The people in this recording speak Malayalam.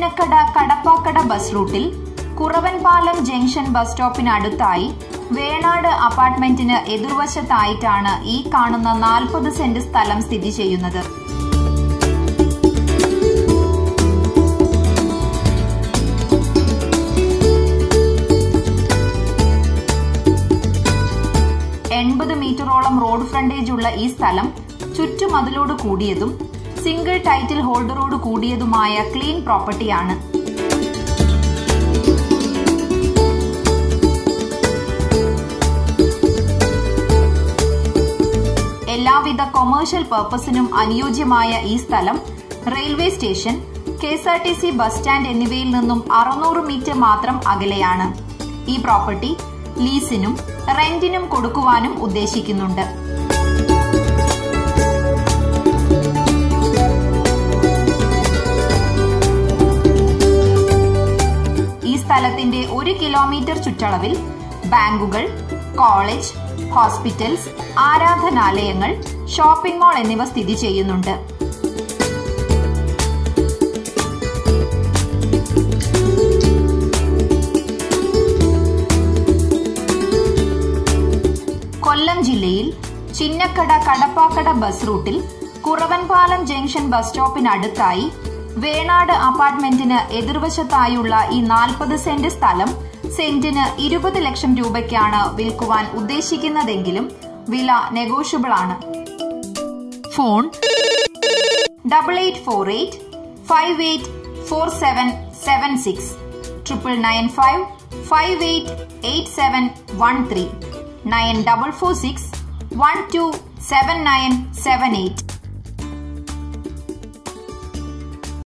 ചിന്നക്കട കടപ്പാക്കട ബസ് റൂട്ടിൽ കുറവൻപാലം ജംഗ്ഷൻ ബസ് സ്റ്റോപ്പിനടുത്തായി വേണാട് അപ്പാർട്ട്മെന്റിന് എതിർവശത്തായിട്ടാണ് ഈ കാണുന്ന നാൽപ്പത് സെന്റ് സ്ഥലം സ്ഥിതി ചെയ്യുന്നത് എൺപത് മീറ്ററോളം റോഡ് ഫ്രണ്ടേജ് ഉള്ള ഈ സ്ഥലം ചുറ്റുമതിലോട് കൂടിയതും സിംഗിൾ ടൈറ്റിൽ ഹോൾഡറോട് കൂടിയതുമായ ക്ലീൻ പ്രോപ്പർട്ടിയാണ് എല്ലാവിധ കൊമേഴ്ഷ്യൽ പർപ്പസിനും അനുയോജ്യമായ ഈ സ്ഥലം railway station K S R T C bus stand എന്നിവയിൽ നിന്നും അറുന്നൂറ് മീറ്റർ മാത്രം അകലെയാണ് ഈ പ്രോപ്പർട്ടി ലീസിനും റെന്റിനും കൊടുക്കുവാനും ഉദ്ദേശിക്കുന്നുണ്ട് ഈ സ്ഥലത്തിന്റെ ഒരു കിലോമീറ്റർ ചുറ്റളവിൽ ബാങ്കുകൾ കോളേജ് ഹോസ്പിറ്റൽസ് ആരാധനാലയങ്ങൾ ഷോപ്പിംഗ് മാൾ എന്നിവ സ്ഥിതി ചെയ്യുന്നുണ്ട് കൊല്ലം ജില്ലയിൽ ചിന്നക്കട കടപ്പാക്കട ബസ് റൂട്ടിൽ കുറവൻപാലം ജംഗ്ഷൻ ബസ് സ്റ്റോപ്പിനടുത്തായി വേണാട് അപ്പാർട്ട്മെന്റിന് എതിർവശത്തായുള്ള ഈ നാൽപ്പത് സെന്റ് സ്ഥലം സെന്റിന് ഇരുപത് ലക്ഷം രൂപയ്ക്കാണ് വിൽക്കുവാൻ ഉദ്ദേശിക്കുന്നതെങ്കിലും വില നെഗോഷ്യബിൾ ആണ് phone double eight four eight five eight four seven seven six triple nine five five eight eight seven one three nine double four six one two seven nine seven eight